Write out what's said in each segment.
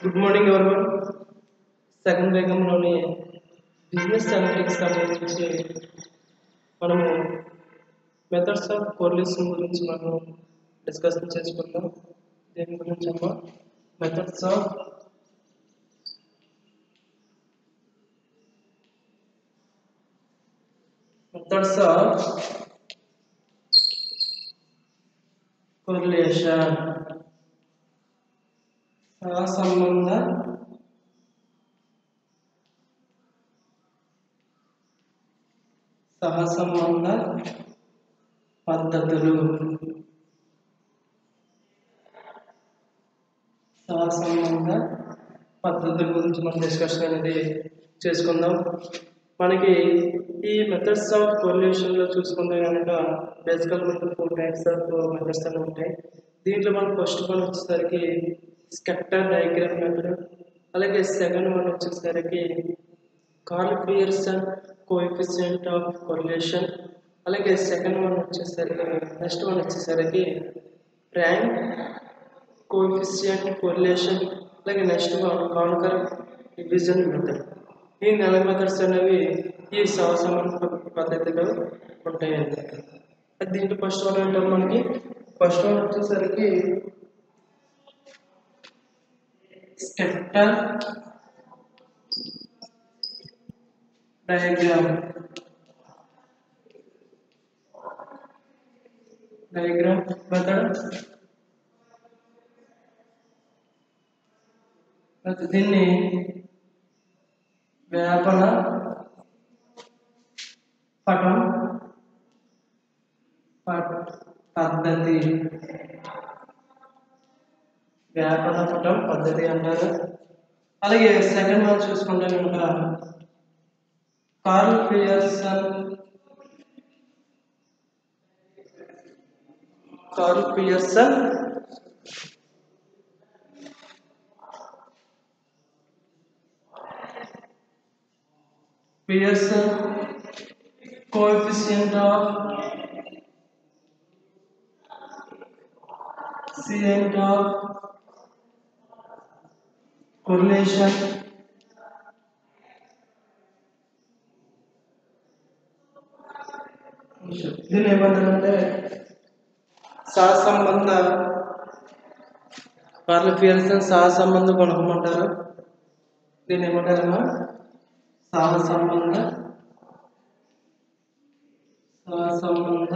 good morning everyone second వేగంలోని business analytics సంబంధించి మనము మెథడ్స్ ఆఫ్ కోరిలేషన్ గురించి మనం డిస్కషన్ చేసుకుందాం దేని గురించి అమ్మా methods of methods of correlation సహసంబంధ సహసంబంధ పద్ధతులు సహసంబంధ పద్ధతుల గురించి మనం డిస్కషన్ అనేది చేసుకుందాం మనకి ఈ మెథడ్స్ ఆఫ్ కొల్యూషన్లో చూసుకుంటే కనుక బేసికల్ మనకు ఫోర్ టైప్స్ ఆఫ్ మెథడ్స్ అని ఉంటాయి దీంట్లో మనకు ఫస్ట్ వన్ వచ్చేసరికి స్కెక్టర్ డయాగ్రామ్ మెథడ్ అలాగే సెకండ్ వన్ వచ్చేసరికి Karl Pearson coefficient of correlation అలాగే సెకండ్ వన్ వచ్చేసరికి నెక్స్ట్ వన్ వచ్చేసరికి ర్యాంక్ కోఎఫిషియంట్ కొరిలేషన్ అలాగే next one concurrent division method ఈ నెల మెథడ్స్ అనేవి ఈ సహసంబంధ పద్ధతిలో ఉంటాయండి అది దీంట్లో ఫస్ట్ వన్ అంటే మనకి ఫస్ట్ వన్ వచ్చేసరికి స్కెక్టర్ డయాగ్రామ్ డయాగ్రామ్ మెథడ్ దీన్ని వ్యాపన పటం పద్ధతి వ్యాపన పటం పద్ధతి అంటారు అలాగే సెకండ్ వన్ చూసుకుంటే కనుక Karl Pearson Karl Pearson Pearson coefficient of coefficient of correlation దీన్ని ఏమంటారంటే సహసంబంధ కార్ల్ పియర్సన్ సహసంబంధ గుణకం అంటారు దీన్ని ఏమంటారమ్మా సహసంబంధ సహసంబంధ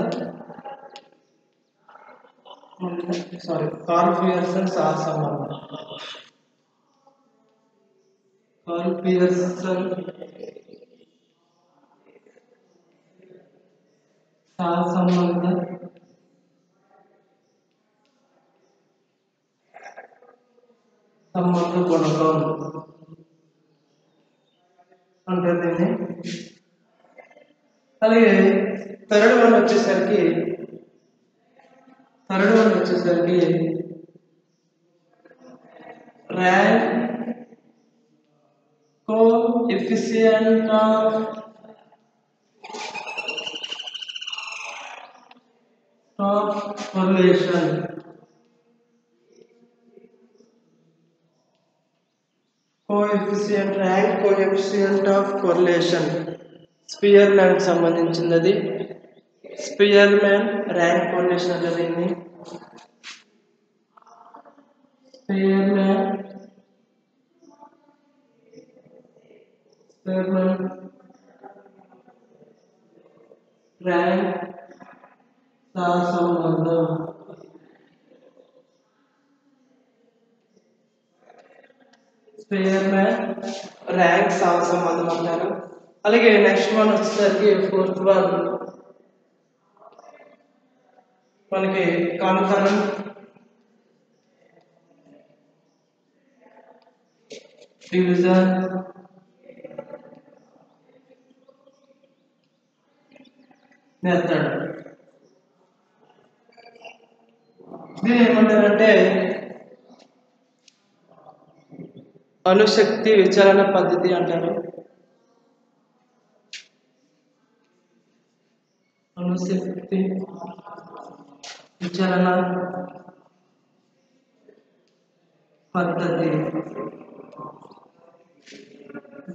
సారీ కార్ల్ పియర్సన్ సహసంబంధం కార్ల్ పియర్సన్ సహసంబంధ సంబంధ గుణకం అంటే దీన్ని అలాగే థర్డ్ వన్ వచ్చేసరికి థర్డ్ వన్ వచ్చేసరికి rank coefficient of of correlation coefficient rank coefficient of correlation స్పియర్ మ్యాన్కి సంబంధించింది అది స్పియర్ మ్యాన్ ర్యాంక్ కొరిలేషన్ అంటే దీన్ని Spearman Spearman rank సహసంబంధం స్పేర్ మ్యాన్ ర్యాంక్ సహసంబంధం అంటారు అలాగే నెక్స్ట్ వన్ వచ్చేసరికి ఫోర్త్ వన్ మనకి కాన్ఫరెన్స్ డివిజన్ మెథడ్ దీని ఏమంటారంటే అణుశక్తి విచారణ పద్ధతి అంటారు అణుశక్తి విచారణ పద్ధతి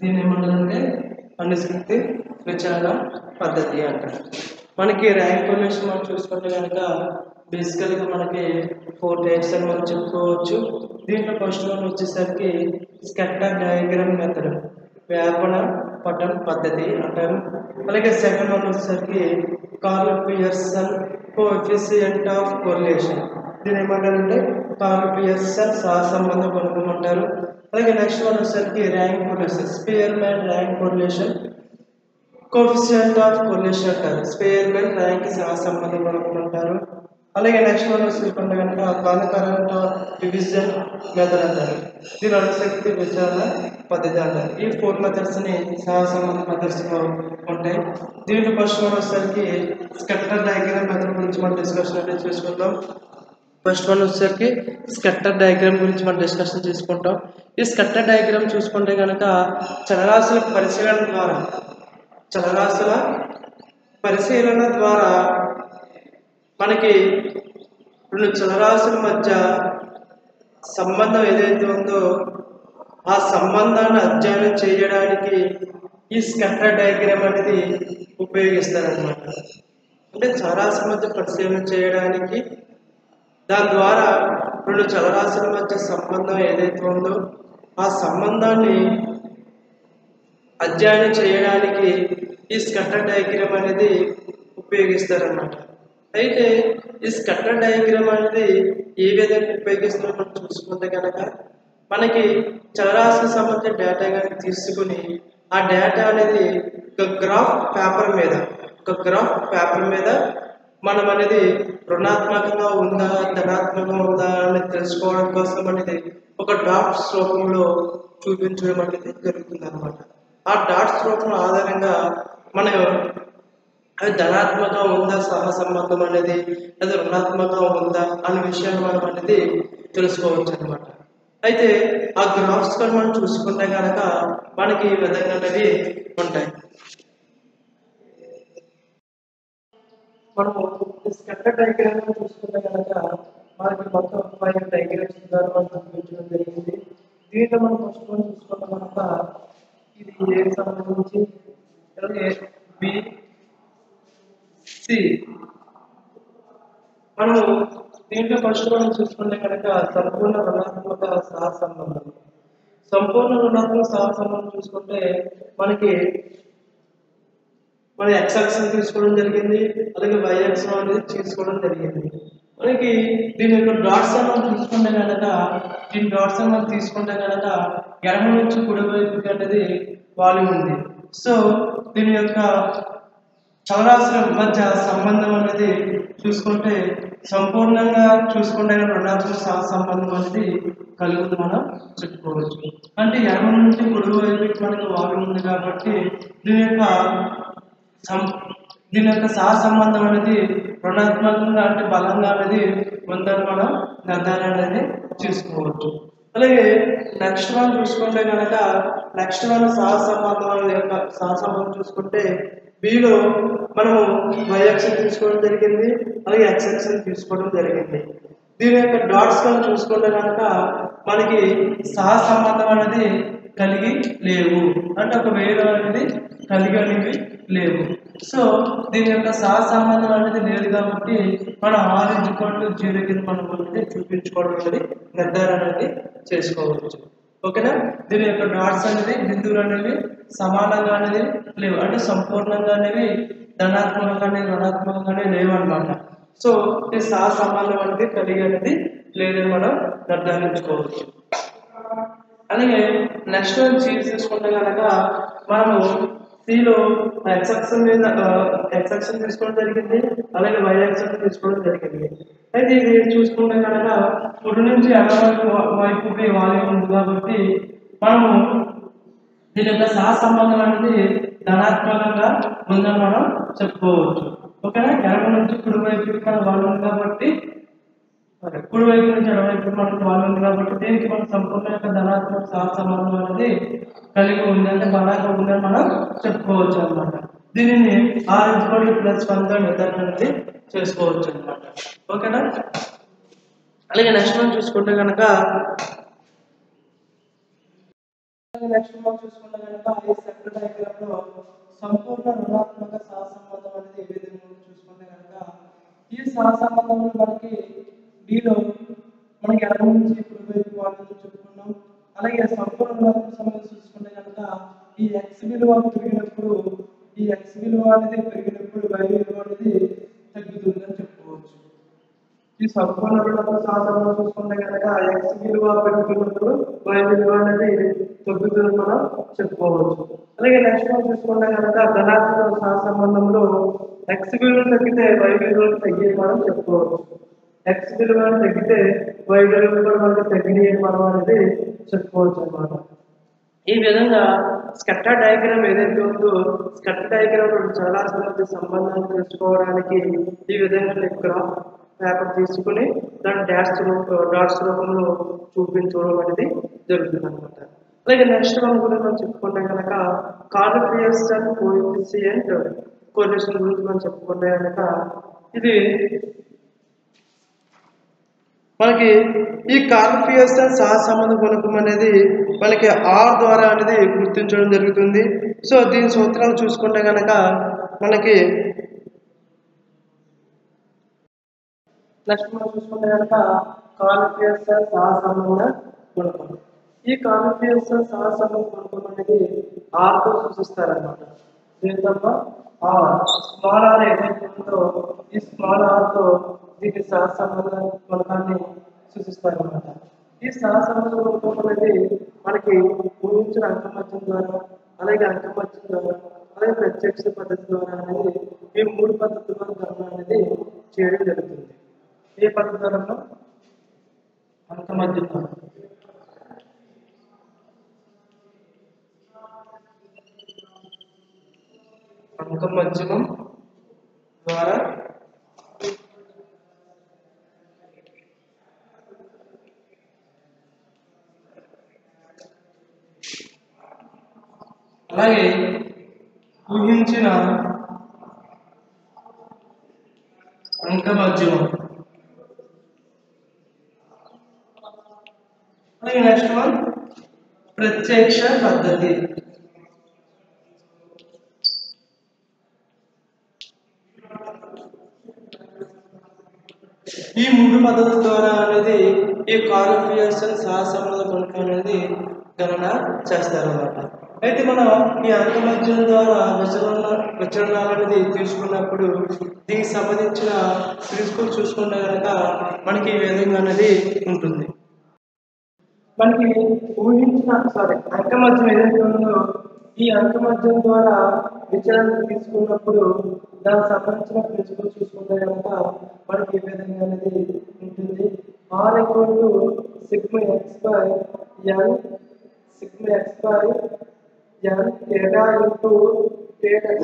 దీని ఏమంటారంటే అనుశక్తి విచారణ పద్ధతి అంటారు మనకి ర్యాంక్ కొలేషన్ మనం చూసుకుంటే కనుక బేసికల్గా మనకి ఫోర్ టైప్స్ అని మనం చెప్పుకోవచ్చు దీంట్లో ఫస్ట్ వన్ వచ్చేసరికి స్కెటర్ డయాగ్రామ్ మెథడ్ వ్యాపన పటం పద్ధతి అంటారు అలాగే సెకండ్ వన్ వచ్చేసరికి Karl Pearson coefficient of correlation దీని ఏమంటారంటే కార్ల్ పియర్సన్ సహసంబంధ గుణకం అంటారు అలాగే నెక్స్ట్ వన్ వచ్చేసరికి rank correlation Spearman rank correlation coefficient of correlation అంటారు స్పేర్ మ్యాన్ ర్యాంక్ సహసంబంధ గుణకం అంటారు అలాగే నెక్స్ట్ వన్ వచ్చేసుకుంటే కనుక కాలకరెంట్ డివిజన్ మెథడ్ అంటారు దీని అణుశక్తి విచారణ పద్ధతి అంటారు ఈ ఫోర్ మెథడ్స్ ని సహసంబంధ మెథడ్స్ గా ఉంటాయి దీంట్లో ఫస్ట్ వన్ వచ్చేసరికి స్కెటర్ డయాగ్రామ్ మెథడ్ గురించి మనం డిస్కషన్ అయితే చేసుకుందాం ఫస్ట్ వన్ వచ్చేసరికి స్కెటర్ డయాగ్రామ్ గురించి మనం డిస్కషన్ చేసుకుంటాం ఈ స్కెటర్ డయాగ్రామ్ చూసుకుంటే కనుక చలరాశుల పరిశీలన ద్వారా చలరాశుల పరిశీలన ద్వారా మనకి రెండు చలరాశుల మధ్య సంబంధం ఏదైతే ఉందో ఆ సంబంధాన్ని అధ్యయనం చేయడానికి ఈ స్కెటర్ డయాగ్రామ్ అనేది ఉపయోగిస్తారనమాట అంటే చలరాశుల మధ్య పరిశీలన చేయడానికి దాని ద్వారా రెండు చలరాశుల మధ్య సంబంధం ఏదైతే ఉందో ఆ సంబంధాన్ని అధ్యయనం చేయడానికి ఈ స్కట్టర్ డయాగ్రామ్ అనేది ఉపయోగిస్తారన్నమాట అయితే ఈ స్కట్టర్ డయాగ్రామ్ అనేది ఏ విధంగా ఉపయోగిస్తారో మనం చూసుకుంటే కనుక మనకి చలరాశికి సంబంధించిన డేటా కనుక తీసుకుని ఆ డేటా అనేది ఒక గ్రాఫ్ పేపర్ మీద ఒక గ్రాఫ్ పేపర్ మీద మనం అనేది రుణాత్మకంగా ఉందా ధనాత్మకంగా ఉందా అని తెలుసుకోవడం కోసం అనేది ఒక డాట్స్ రూపంలో చూపించడం అనేది జరుగుతుంది అనమాట ఆ డాట్స్ రూపం ఆధారంగా మనం అది ధనాత్మకంగా ఉందా సహ సంబంధం అనేది లేదా రుణాత్మకంగా ఉందా అనే విషయాన్ని మనం అనేది తెలుసుకోవచ్చు అనమాట అయితే ఆ గ్రాఫ్స్ కానీ మనం చూసుకుంటే కనుక మనకి ఈ విధంగా అనేవి ఉంటాయి మనము స్కెటర్ డయాగ్రామ్ చూసుకుంటే కనుక మనకి మొత్తం ఫైవ్ డయాగ్రామ్స్ ద్వారా మనం చూపించడం జరిగింది దీంట్లో మనం ఫస్ట్ వన్ చూసుకుంటే కనుక ఇది ఏ సంబంధించి అలాగే బి సి మనము దీంట్లో ఫస్ట్ మనం చూసుకుంటే కనుక సంపూర్ణ రుణాత్మక సహ సంబంధం సంపూర్ణ రుణాత్మక సహ సంబంధం చూసుకుంటే మనకి మన ఎక్స్ అక్షం తీసుకోవడం జరిగింది అలాగే వై అక్షం అనేది తీసుకోవడం జరిగింది మనకి దీని యొక్క డాట్స్ మనం తీసుకుంటే కనుక దీని డాట్స్ మనం తీసుకుంటే కనుక ఎడమ నుంచి కుడి వైపుకి అనేది వాల్యూమ్ ఉంది సో దీని యొక్క చౌరాసుల మధ్య సంబంధం అనేది చూసుకుంటే సంపూర్ణంగా చూసుకుంటే కనుక రుణాత్మక సహ సంబంధం అనేది కలిగి ఉంది మనం చెప్పుకోవచ్చు అంటే ఎడమ నుంచి కుడి వైపుకి మనకి వాల్యూమ్ ఉంది కాబట్టి దీని యొక్క సం- దీని యొక్క సహ సంబంధం అనేది రుణాత్మకంగా అంటే బలంగా అనేది ఉందని మనం నిర్ధారణ అనేది చేసుకోవచ్చు అలాగే నెక్స్ట్ వన్ చూసుకుంటే కనుక నెక్స్ట్ వన్ సహ సంబంధం అనేది యొక్క సహ సంబంధం చూసుకుంటే బిలో మనము y అక్షం తీసుకోవడం జరిగింది అలాగే x అక్షం తీసుకోవడం జరిగింది దీని యొక్క డాట్స్ కానీ చూసుకుంటే కనుక మనకి సహ సంబంధం అనేది కలిగి లేవు అంటే ఒక వేరు అనేది కలిగి అనేవి లేవు సో దీని యొక్క సహ సంబంధం అనేది లేదు కాబట్టి మనం ఆరెంజ్ కోట్ జీరో కింద మనం అనేది చూపించుకోవడం అనేది నిర్ధారణ అనేది చేసుకోవచ్చు ఓకేనా దీని యొక్క డాట్స్ అనేది బిందువులు అనేవి సమానంగా అనేది లేవు అంటే సంపూర్ణంగా అనేవి ధనాత్మకంగానే రుణాత్మకంగానే లేవు అనమాట సో ఈ సహ సంబంధం అనేది కలిగి అనేది లేదని మనం నిర్ధారించుకోవచ్చు అలాగే నెక్స్ట్ చీజ్ తీసుకుంటే కనుక మనము సిలో ఎక్స్ అక్షం మీద ఎక్స్ అక్షం తీసుకోవడం జరిగింది అలాగే వై అక్షం తీసుకోవడం జరిగింది అయితే ఇది చూసుకుంటే కనుక కుడి నుంచి ఎడమ వైపు వైపుకి వాల్యూమ్ ఉంది కాబట్టి మనము దీని యొక్క సహ సంబంధం అనేది ధనాత్మకంగా ఉందని మనం చెప్పుకోవచ్చు ఓకేనా ఎడమ నుంచి కుడి వైపుకి మన వాళ్ళు ఉంది కాబట్టి సరే, కుడి వైపు నుంచి ఎడమవైపు మనకు వాళ్ళు ఉంది కాబట్టి దీనికి మనం సంపూర్ణ యొక్క ధనాత్మక సహ సంబంధం అనేది కలిగి ఉంది అంటే బలంగా ఉందని మనం చెప్పుకోవచ్చు అన్నమాట దీనిని ఆరెంజ్ కోడి ప్లస్ వన్ గా నిర్ధారణ అనేది చేసుకోవచ్చు అన్నమాట ఓకేనా అలాగే నెక్స్ట్ మనం చూసుకుంటే కనుక నెక్స్ట్ మనం చూసుకుంటే కనుక ఈ సెక్టర్ డయాగ్రామ్ లో సంపూర్ణ రుణాత్మక సహసంబంధం అనేది ఏ విధంగా ఉందో చూసుకుంటే కనుక ఈ సహసంబంధంలో మనకి డిలో మనకి ఎడమ నుంచి ఇప్పుడు వైపు వాళ్ళని చెప్పుకున్నాం అలాగే సంపూర్ణ రుణాత్మక సంబంధం చూసుకుంటే కనుక ఈ ఎక్స్ విలువ పెరిగినప్పుడు ఈ ఎక్స్ విలువ అనేది పెరిగినప్పుడు వై విలువ అనేది తగ్గుతుందని చెప్పుకోవచ్చు ఈ సంపూర్ణ రుణాత్మక సహసంబంధం చూసుకుంటే కనుక ఎక్స్ విలువ పెరుగుతున్నప్పుడు వై విలువ అనేది తగ్గుతుందని మనం చెప్పుకోవచ్చు అలాగే నెక్స్ట్ మనం చూసుకుంటే కనుక ధనాత్మక సహసంబంధంలో ఎక్స్ విలువ తగ్గితే వై విలువ తగ్గే మనం చెప్పుకోవచ్చు ఎక్స్ విలువ తగ్గితే వై విలువ కూడా మనకి తగ్గినాయి మనం అనేది చెప్పుకోవచ్చు అన్నమాట ఈ విధంగా స్కట్టర్ డయాగ్రామ్ ఏదైతే ఉందో స్కట్టర్ డయాగ్రామ్ చాలా మధ్య సంబంధాలు తెలుసుకోవడానికి ఈ విధంగా గ్రాఫ్ పేపర్ తీసుకుని దాని డాట్స్ డాట్స్ రూపంలో చూపించడం అనేది జరుగుతుంది అనమాట అలాగే నెక్స్ట్ మనం కూడా మనం చెప్పుకుంటే కనుక కార్డిఫియస్టన్ కోఎఫిషియంట్ కోరిలేషన్ గురించి మనం చెప్పుకుంటే కనుక ఇది మనకి ఈ కార్పియస్టన్ సహసంబంధ గుణకం అనేది మనకి ఆర్ ద్వారా అనేది గుర్తించడం జరుగుతుంది సో దీని సూత్రాలు చూసుకుంటే కనుక మనకి నెక్స్ట్ మనం చూసుకుంటే కనుక కార్పియస్టన్ సహసంబంధ గుణకం ఈ కార్పియస్టన్ సహసంబంధ గుణకం అనేది ఆర్తో సూచిస్తారన్నమాట ఏంటమ్మా ఆర్ స్మాల్ ఆర్ ఏదైతే ఉందో ఈ స్మాల్ ఆర్తో దీని సహసంబంధ గుణకాన్ని సూచిస్తారన్నమాట ఈ సహసంబంధ గుణకం అనేది మనకి ఊహించిన అంకమత్యం ద్వారా అలాగే అంకమత్యం ద్వారా అలాగే ప్రత్యక్ష పద్ధతి ద్వారా అనేది ఈ మూడు పద్ధతుల గణన అనేది చేయడం జరుగుతుంది ఏ పద్ధతి ద్వారా అంకమత్యం ద్వారా అంకమధ్యమం ద్వారా అలాగే ఊహించిన అంకమధ్యమం అలాగే నెక్స్ట్ వన్ ప్రత్యక్ష పద్ధతి ఈ మూడు పద్ధతుల ద్వారా అనేది ఈ కాలిఫియేషన్ సహసంబంధ గుణకం అనేది గణన చేస్తారన్నమాట అయితే మనం ఈ అంకమధ్యం ద్వారా విచలన విచలనాలు అనేది తీసుకున్నప్పుడు దీనికి సంబంధించిన ప్రిన్సిపల్ చూసుకుంటే కనుక మనకి ఈ విధంగా అనేది ఉంటుంది మనకి ఊహించిన సారీ అంకమధ్యం ఏదైతే ఉందో ఈ అంకమధ్యం ద్వారా విచలనం తీసుకున్నప్పుడు దానికి సంబంధించిన ప్రిన్సిపల్ చూసుకుంటే కనుక మనకి ఈ విధంగా అనేది ఉంటుంది R equal to sigma X by N sigma X by N తేడా ఇంటూ తేడా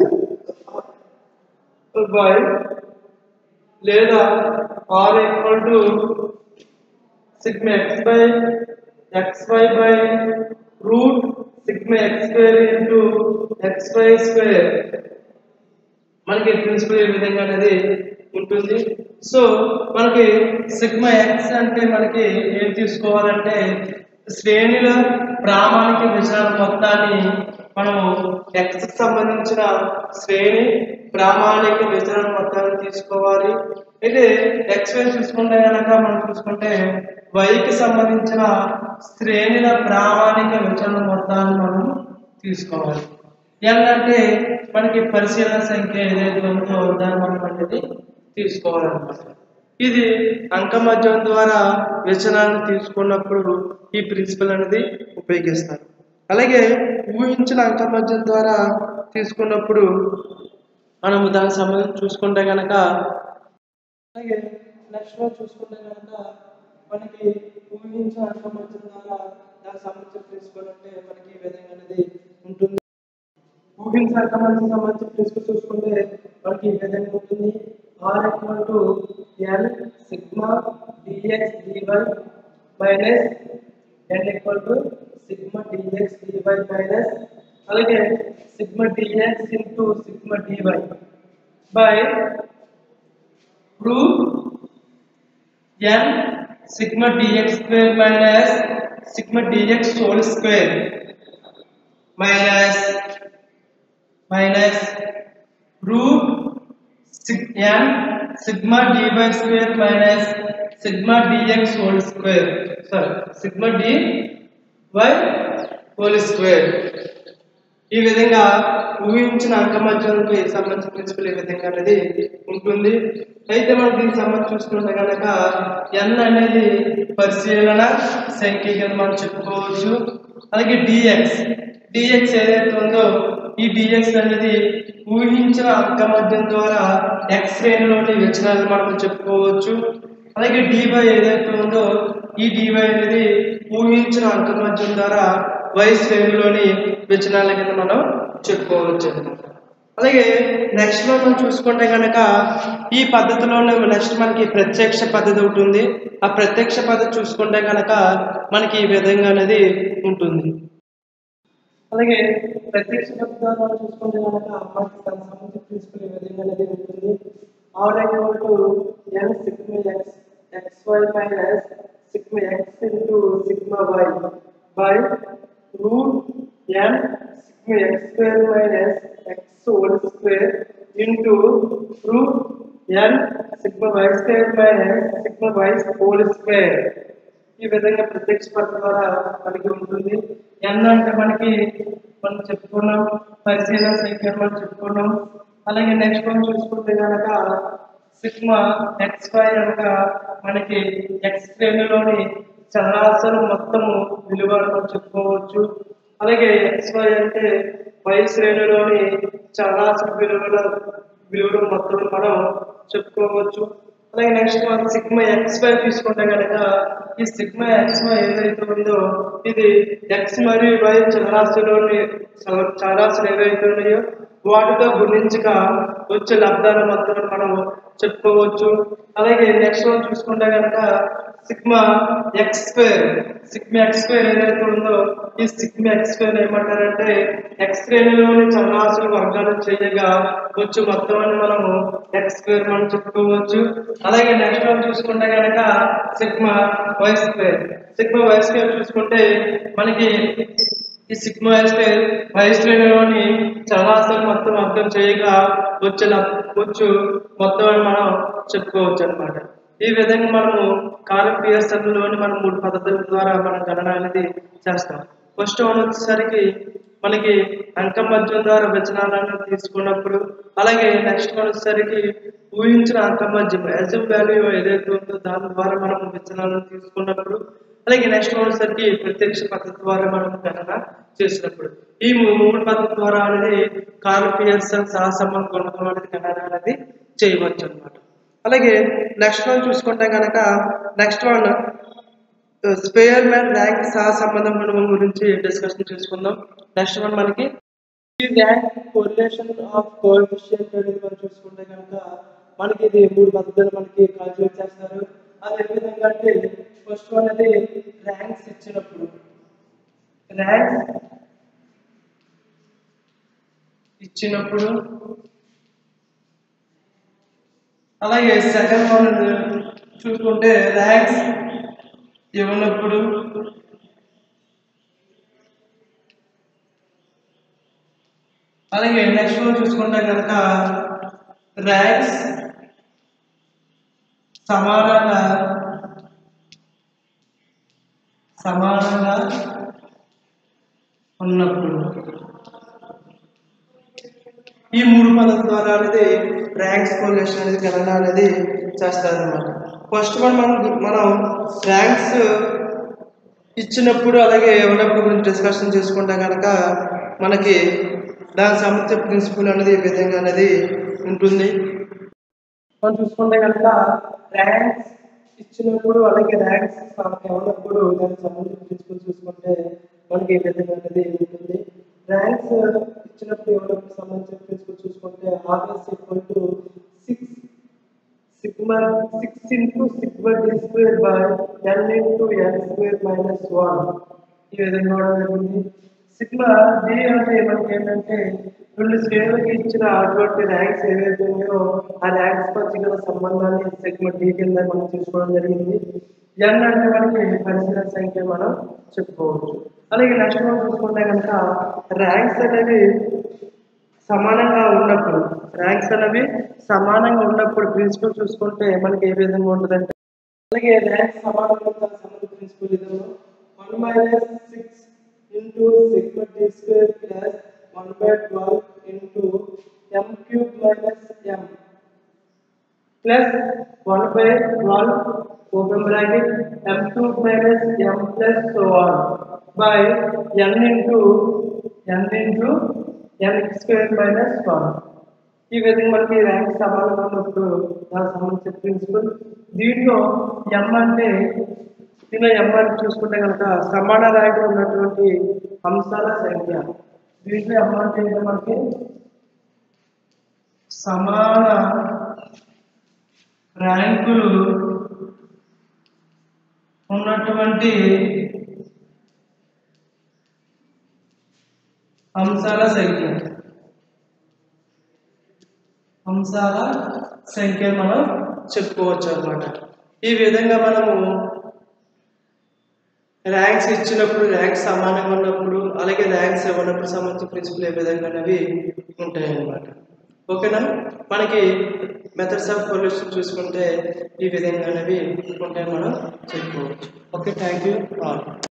బై లేదా R equal to sigma x by xy by root sigma x square into xy square మనకి ప్రిన్సిపల్ ఈ విధంగా అనేది ఉంటుంది సో మనకి సిగ్మా ఎక్స్ అంటే మనకి ఏం తీసుకోవాలంటే శ్రేణుల ప్రామాణిక విషయాల మొత్తాన్ని మనము ఎక్స్ కి సంబంధించిన శ్రేణి ప్రామాణిక విచరణ మొత్తాన్ని తీసుకోవాలి అయితే ఎక్స్ వై చూసుకుంటే కనుక మనం చూసుకుంటే వైకి సంబంధించిన శ్రేణుల ప్రామాణిక విచరణ మొత్తాన్ని మనం తీసుకోవాలి ఏంటంటే మనకి పరిశీలన సంఖ్య ఏదైతే ఉందో దాన్ని మనం అనేది తీసుకోవాలన్నమాట ఇది అంకమధ్యం ద్వారా వ్యసనాన్ని తీసుకున్నప్పుడు ఈ ప్రిన్సిపల్ అనేది ఉపయోగిస్తారు అలాగే ఊహించిన అంకమధ్యం ద్వారా తీసుకున్నప్పుడు మనము దానికి సంబంధించి చూసుకుంటే కనుక అలాగే నెక్స్ట్ చూసుకుంటే కనుక మనకి ఊహించిన అంకమధ్యం ద్వారా దానికి సంబంధించిన ప్రిన్సిపల్ అంటే మనకి ఈ విధంగా అనేది ఉంటుంది ఊహించిన అంకమధ్యం సంబంధించిన ప్రిన్సిపల్ చూసుకుంటే మనకి ఈ విధంగా ఉంటుంది R equal to L sigma DX DY minus N equal to sigma DX DY minus అలాగే sigma DX into sigma DY by root N sigma DX square minus sigma DX whole square minus minus root N sigma D by square minus sigma DX whole square sorry sigma D by whole square ఈ విధంగా ఊహించిన అంకమత్యానికి సంబంధించిన principal ఈ విధంగా అనేది ఉంటుంది అయితే మనం దీనికి సంబంధించి చూసుకుంటే కనుక ఎన్ అనేది పరిశీలన సంఖ్య కింద మనం చెప్పుకోవచ్చు అలాగే డిఎక్స్ డిఎక్స్ ఏదైతే ఉందో ఈ డిఎక్స్ అనేది ఊహించిన అంకమధ్యం ద్వారా ఎక్స్ శ్రేణిలోని విచలనాలు మనం చెప్పుకోవచ్చు అలాగే డివై ఏదైతే ఉందో ఈ డివై అనేది ఊహించిన అంకమధ్యం ద్వారా వై శ్రేణిలోని విచలనాల కింద మనం చెప్పుకోవచ్చు అలాగే నెక్స్ట్ మనం చూసుకుంటే కనుక ఈ పద్ధతిలోనే నెక్స్ట్ మనకి ప్రత్యక్ష పద్ధతి ఒకటి ఉంది ఆ ప్రత్యక్ష పద్ధతి చూసుకుంటే కనుక మనకి ఈ విధంగా అనేది ఉంటుంది అలాగే ప్రత్యక్ష పద్ధతిలో మనం చూసుకుంటే కనుక మనకి సంబంధించి తీసుకునే విధంగా అనేది ఉంటుంది R equal to N sigma X X Y minus sigma X into sigma Y by root N sigma X square minus X whole square into root N sigma Y square minus sigma Y whole square ఈ విధంగా ప్రత్యక్ష పద్ధతి ద్వారా మనకి ఉంటుంది ఎన్ అంటే మనకి మనం చెప్పుకున్నాం పరిశీలన సంఖ్య మనం చెప్పుకున్నాం అలాగే నెక్స్ట్ మనం చూసుకుంటే కనుక సిగ్మా ఎక్స్ వై అనగా మనకి ఎక్స్ శ్రేణిలోని చలనాశలు మొత్తము విలువ అని మనం చెప్పుకోవచ్చు అలాగే ఎక్స్ వై అంటే వై శ్రేణిలోని చలనాశల విలువల విలువలు మొత్తం మనం చెప్పుకోవచ్చు అలాగే నెక్స్ట్ మనం సిగ్మా ఎక్స్ వై తీసుకుంటే కనుక ఈ సిగ్మా ఎక్స్ వై ఏదైతే ఉందో ఇది ఎక్స్ మరియు వై చలరాశిలోని చల- చలరాశులు ఏవైతే ఉన్నాయో వాటితో గుణించగా వచ్చే లబ్ధాల మొత్తం మనం చెప్పుకోవచ్చు అలాగే నెక్స్ట్ మనం చూసుకుంటే కనుక sigma X square sigma X square ఏదైతే ఉందో ఈ సిగ్మా ఎక్స్ స్క్వేర్ ఏమంటారంటే ఎక్స్ శ్రేణిలోని చలనాశులు వర్గాలు చేయగా వచ్చి మొత్తం అని మనము ఎక్స్ స్క్వేర్ మనం చెప్పుకోవచ్చు అలాగే నెక్స్ట్ మనం చూసుకుంటే కనుక sigma Y square sigma Y square చూసుకుంటే మనకి ఈ సిగ్మా వై స్క్వేర్ వై శ్రేణిలోని చలనాశులు మొత్తం అర్థం చేయగా వచ్చే లబ్- వచ్చు మొత్తం అని మనం చెప్పుకోవచ్చు అన్నమాట ఈ విధంగా మనము కాలం పియర్సన్లోని మనం మూడు పద్ధతుల ద్వారా మనం గణన అనేది చేస్తాం ఫస్ట్ వన్ వచ్చేసరికి మనకి అంకం మధ్యం ద్వారా విచనాలను తీసుకున్నప్పుడు అలాగే నెక్స్ట్ వన్ వచ్చేసరికి ఊహించిన అంకం మధ్యం యాజివ్ వాల్యూ ఏదైతే ఉందో దాని ద్వారా మనం విచనాలను తీసుకున్నప్పుడు అలాగే నెక్స్ట్ వన్ వచ్చేసరికి ప్రత్యక్ష పద్ధతి ద్వారా మనం గణన చేసినప్పుడు ఈ మూ- మూడు పద్ధతి ద్వారా అనేది కాల్ పియర్సన్ సహసంబంధ గుణకం అనేది గణన అనేది చేయవచ్చు అన్నమాట అలాగే నెక్స్ట్ వన్ చూసుకుంటే కనుక next one Spearman rank సహ సంబంధం గుణకం గురించి డిస్కషన్ చేసుకుందాం నెక్స్ట్ వన్ మనకి ఈ ర్యాంక్ కోరిలేషన్ ఆఫ్ కోఎఫిషియంట్ అనేది మనం చూసుకుంటే కనుక మనకి ఇది మూడు పద్ధతులు మనకి కాల్కులేట్ చేస్తారు అది ఏ విధంగా అంటే ఫస్ట్ వన్ అనేది ర్యాంక్స్ ఇచ్చినప్పుడు ర్యాంక్ ఇచ్చినప్పుడు అలాగే సెకండ్ వన్ చూసుకుంటే ర్యాంక్స్ ఇవ్వనప్పుడు అలాగే నెక్స్ట్ వన్ చూసుకుంటే కనుక ర్యాంక్స్ సమానంగా సమానంగా ఉన్నప్పుడు ఈ మూడు పద్ధతుల ద్వారా అనేది ర్యాంక్స్ కొలేషన్ అనేది గణన అనేది చేస్తారన్నమాట ఫస్ట్ వన్ మనం మనం ర్యాంక్స్ ఇచ్చినప్పుడు అలాగే ఇవ్వనప్పుడు గురించి డిస్కషన్ చేసుకుంటే కనుక మనకి దాని సంబంధించిన ప్రిన్సిపల్ అనేది ఈ విధంగా అనేది ఉంటుంది మనం చూసుకుంటే కనుక ర్యాంక్స్ ఇచ్చినప్పుడు అలాగే ర్యాంక్స్ ఇవ్వనప్పుడు దానికి సంబంధించిన ప్రిన్సిపల్ చూసుకుంటే మనకి ఈ విధంగా అనేది ఉంటుంది ర్యాంక్స్ ఇచ్చినప్పుడు ఇవ్వనప్పుడు సంబంధించిన ప్రిన్సిపల్ చూసుకుంటే RS equal to six sigma six into sigma D square by N into N square minus one ఈ విధంగా కూడా జరిగింది సిగ్మా డి అంటే మనకి ఏంటంటే రెండు శ్రేణులకి ఇచ్చిన అటువంటి ర్యాంక్స్ ఏవైతే ఉన్నాయో ఆ ర్యాంక్స్ మధ్య గల సంబంధాన్ని సిగ్మా డి కింద మనం తీసుకోవడం జరిగింది ఎన్ అంటే మనకి పరిశీలన సంఖ్య మనం చెప్పుకోవచ్చు అలాగే నెక్స్ట్ మనం చూసుకుంటే కనుక ర్యాంక్స్ అనేవి సమానంగా ఉన్నప్పుడు ర్యాంక్స్ అనేవి సమానంగా ఉన్నప్పుడు ప్రిన్సిపల్ చూసుకుంటే మనకి ఏ విధంగా ఉంటుందంటే అలాగే ర్యాంక్ సమానంగా ఉన్న సంబంధ ప్రిన్సిపల్ విధంలో one minus six into sigma T square plus one by twelve into M cube minus M plus one by twelve open bracket M cube minus M plus so on by N into N into N square minus one ఈ విధంగా మనకి rank సమానంగా ఉన్నప్పుడు దానికి సంబంధించిన principal దీంట్లో ఎం అంటే దీనిలో ఎం అంటే చూసుకుంటే కనుక సమాన ర్యాంక్ ఉన్నటువంటి అంశాల సంఖ్య దీంట్లో ఎం అంటే ఏంటో మనకి సమాన ర్యాంకులు ఉన్నటువంటి అంశాల సంఖ్య అంశాల సంఖ్య మనం చెప్పుకోవచ్చు అన్నమాట ఈ విధంగా మనము ర్యాంక్స్ ఇచ్చినప్పుడు ర్యాంక్స్ సమానంగా ఉన్నప్పుడు అలాగే ర్యాంక్స్ ఇవ్వనప్పుడు సంబంధించిన ప్రిన్సిపల్ ఏ విధంగా అనేవి ఉంటాయి అన్నమాట ఓకేనా మనకి మెథడ్స్ ఆఫ్ పొల్యూషన్ చూసుకుంటే ఈ విధంగా అనేవి ఉంటాయి మనం చెప్పుకోవచ్చు ఓకే థ్యాంక్ యూ ఆల్